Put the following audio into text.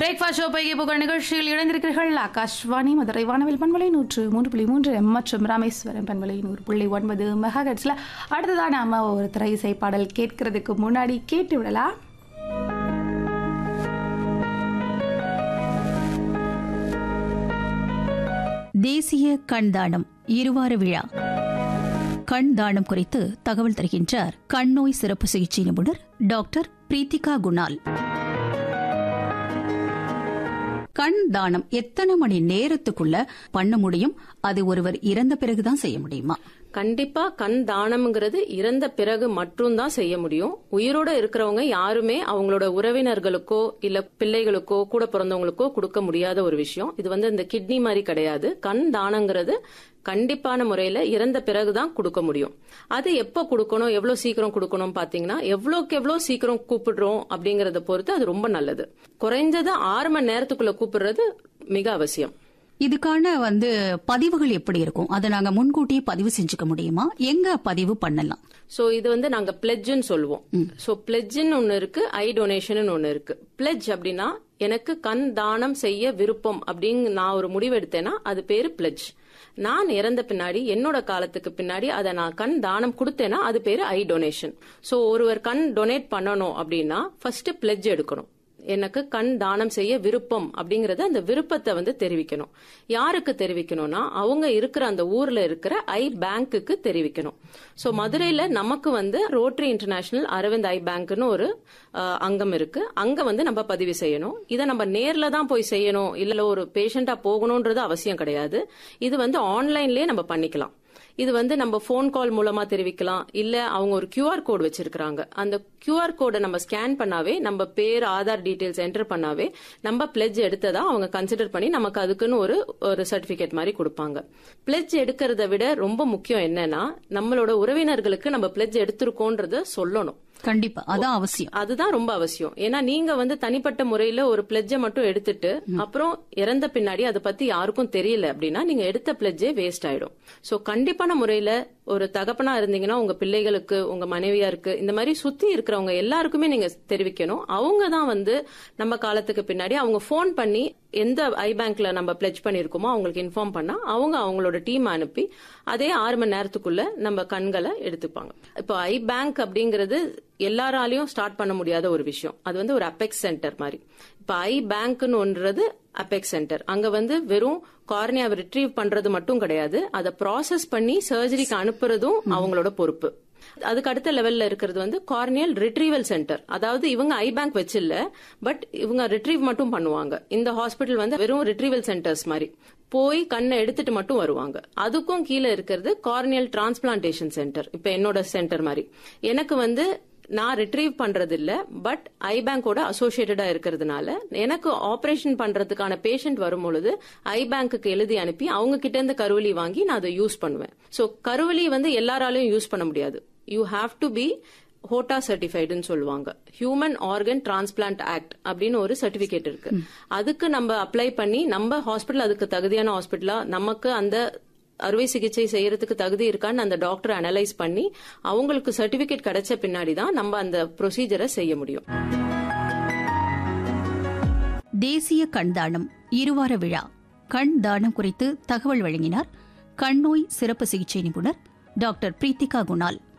breakfast show பைகை புகழ் நிகழ்ச்சியில் இணைந்திருக்கிறீர்கள் ஆகாஷ்வாணி மதுரை வானவில் பண்பலை நூற்று மூன்று புள்ளி மூன்று மற்றும் ராமேஸ்வரம் பண்பலை நூறு புள்ளி ஒன்பது மெகாஹெட்ஸில் அடுத்ததான் நாம ஒரு திரை இசை பாடல் கேட்கறதுக்கு முன்னாடி கேட்டு விடலாம் தேசிய கண் தானம் இருவார விழா கண் தானம் குறித்து தகவல் தருகின்றார் கண் நோய் சிறப்பு சிகிச்சை நிபுணர் டாக்டர் பிரீத்திகா குணால் கண் தானம் எத்தனை மணி நேரத்துக்குள்ள பண்ண முடியும் அது ஒருவர் இறந்த பிறகுதான் செய்ய முடியுமா கண்டிப்பா கண் தானம்ங்கிறது இறந்த பிறகு மட்டும்தான் செய்ய முடியும் உயிரோட இருக்கிறவங்க யாருமே அவங்களோட உறவினர்களுக்கோ இல்ல பிள்ளைகளுக்கோ கூட பிறந்தவங்களுக்கோ கொடுக்க முடியாத ஒரு விஷயம் இது வந்து இந்த கிட்னி மாதிரி கிடையாது கண் தானங்கிறது கண்டிப்பான முறையில இறந்த பிறகுதான் கொடுக்க முடியும் அது எப்ப கொடுக்கணும் எவ்வளவு சீக்கிரம் கொடுக்கணும் பாத்தீங்கன்னா எவ்வளவுக்கு எவ்வளவு சீக்கிரம் கூப்பிடுறோம் அப்படிங்கறத பொறுத்து அது ரொம்ப நல்லது குறைஞ்சது ஆறு மணி நேரத்துக்குள்ள கூப்பிடுறது மிக அவசியம் இதுக்கான வந்து பதிவுகள் எப்படி இருக்கும் அதை நாங்க முன்கூட்டியே பதிவு செஞ்சுக்க முடியுமா எங்க பதிவு பண்ணலாம் சோ இது வந்து நாங்க பிளெட்ஜ்னு சொல்லுவோம் சோ பிளெட்ஜ்னு ஒன்னு இருக்கு ஐ டொனேஷன் ஒன்னு இருக்கு பிளெட்ஜ் அப்படின்னா எனக்கு கண் தானம் செய்ய விருப்பம் அப்படின்னு நான் ஒரு முடிவு எடுத்தேன்னா அது பேரு பிளெட்ஜ் நான் இறந்த பின்னாடி என்னோட காலத்துக்கு பின்னாடி அதை நான் கண் தானம் கொடுத்தேன்னா அது பேரு ஐ டொனேஷன் சோ ஒருவர் கண் டொனேட் பண்ணணும் அப்படின்னா ஃபர்ஸ்ட் பிளெட்ஜ் எடுக்கணும் எனக்கு கண் தானம் செய்ய விருப்பம் அப்படிங்கறத அந்த விருப்பத்தை வந்து தெரிவிக்கணும் யாருக்கு தெரிவிக்கணும்னா அவங்க இருக்கிற அந்த ஊர்ல இருக்கிற ஐ பேங்க்குக்கு தெரிவிக்கணும் சோ மதுரையில நமக்கு வந்து ரோட்டரி இன்டர்நேஷனல் அரவிந்த் ஐ பேங்க்னு ஒரு அஹ், அங்கம் இருக்கு அங்க வந்து நம்ம பதிவு செய்யணும் இதை நம்ம நேர்ல தான் போய் செய்யணும் இல்ல ஒரு பேஷண்டா போகணும்ன்றது அவசியம் கிடையாது இது வந்து ஆன்லைன்லயே நம்ம பண்ணிக்கலாம் இது வந்து நம்ம ஃபோன் கால் மூலமா தெரிவிக்கலாம் இல்ல அவங்க ஒரு QR கோட் வச்சிருக்காங்க அந்த QR கோடை நம்ம ஸ்கேன் பண்ணாவே நம்ம பேர் ஆதார் டீடைல்ஸ் என்டர் பண்ணாவே நம்ம பிளெட்ஜ் எடுத்ததா அவங்க கன்சிடர் பண்ணி நமக்கு அதுக்குன்னு ஒரு ஒரு சர்டிபிகேட் மாதிரி கொடுப்பாங்க பிளெட்ஜ் எடுக்கிறத விட ரொம்ப முக்கியம் என்னன்னா நம்மளோட உறவினர்களுக்கு நம்ம பிளெட்ஜ் எடுத்திருக்கோன்றத சொல்லணும் கண்டிப்பா அதான் அவசியம் அதுதான் ரொம்ப அவசியம் ஏன்னா நீங்க வந்து தனிப்பட்ட முறையில ஒரு பிளெட்ஜை மட்டும் எடுத்துட்டு அப்புறம் இறந்த பின்னாடி அதை பத்தி யாருக்கும் தெரியல அப்படின்னா நீங்க எடுத்த பிளெட்ஜே வேஸ்ட் ஆயிடும் சோ கண்டிப்பான முறையில ஒரு தகப்பனா இருந்தீங்கன்னா உங்க பிள்ளைகளுக்கு உங்க மனைவியாருக்கு இந்த மாதிரி சுத்தி இருக்கிறவங்க எல்லாருக்குமே நீங்க தெரிவிக்கணும் அவங்க தான் வந்து நம்ம காலத்துக்கு பின்னாடி அவங்க ஃபோன் பண்ணி எந்த ஐ பேங்க்ல நம்ம பிளெட்ஜ் பண்ணிருக்கோமோ அவங்களுக்கு இன்ஃபார்ம் பண்ணா அவங்க அவங்களோட டீம் அனுப்பி அதே ஆறு மணி நேரத்துக்குள்ள நம்ம கண்களை எடுத்துப்பாங்க இப்போ ஐ பேங்க் அப்படிங்கிறது எல்லாராலையும் ஸ்டார்ட் பண்ண முடியாத ஒரு விஷயம் அது வந்து ஒரு அபெக்ஸ் சென்டர் மாதிரி இப்ப ஐ பேங்க்னு ஒன்றது அபெக்ஸ் சென்டர் அங்க வந்து வெறும் கார்னியாவை ரிட்ரீவ் பண்றது மட்டும் கிடையாது அதை ப்ராசஸ் பண்ணி சர்ஜரிக்கு அனுப்புறதும் அவங்களோட பொறுப்பு அதுக்கு அடுத்த லெவல்ல இருக்கிறது வந்து கார்னியல் ரிட்ரீவல் சென்டர் அதாவது இவங்க ஐ பேங்க் வச்சில்ல பட் இவங்க ரிட்ரீவ் மட்டும் பண்ணுவாங்க இந்த ஹாஸ்பிட்டல் வந்து வெறும் ரிட்ரீவல் சென்டர்ஸ் மாதிரி போய் கண்ணை எடுத்துட்டு மட்டும் வருவாங்க அதுக்கும் கீழே இருக்கிறது கார்னியல் டிரான்ஸ்பிளான்டேஷன் சென்டர் இப்ப என்னோட சென்டர் மாதிரி எனக்கு வந்து நான் ரிட்ரீவ் பண்றது இல்ல பட் ஐ பேங்கோட அசோசியேட்டடா இருக்கிறதுனால எனக்கு ஆபரேஷன் பண்றதுக்கான பேஷண்ட் வரும் பொழுது ஐ பேங்க்குக்கு எழுதி அனுப்பி அவங்க கிட்ட இருந்து கருவலி வாங்கி நான் அதை யூஸ் பண்ணுவேன் சோ கருவலி வந்து எல்லாராலையும் யூஸ் பண்ண முடியாது யூ ஹாவ் டு பி ஹோட்டா சர்டிஃபைடுன்னு சொல்லுவாங்க ஹியூமன் ஆர்கன் டிரான்ஸ்பிளான்ட் ஆக்ட் அப்படின்னு ஒரு சர்டிபிகேட் இருக்கு அதுக்கு நம்ம அப்ளை பண்ணி நம்ம ஹாஸ்பிட்டல் அதுக்கு தகுதியான ஹாஸ்பிட்டலா நமக்கு அந்த அறுவை சிகிச்சை செய்யறதுக்கு தகுதி இருக்கான்னு அந்த டாக்டர் அனலைஸ் பண்ணி அவங்களுக்கு சர்டிபிகேட் கிடைச்ச பின்னாடி தான் நம்ம அந்த ப்ரொசீஜரை செய்ய முடியும் தேசிய கண் தானம் இருவார விழா கண் தானம் குறித்து தகவல் வழங்கினார் கண் நோய் சிறப்பு சிகிச்சை நிபுணர் டாக்டர் பிரீத்திகா குணால்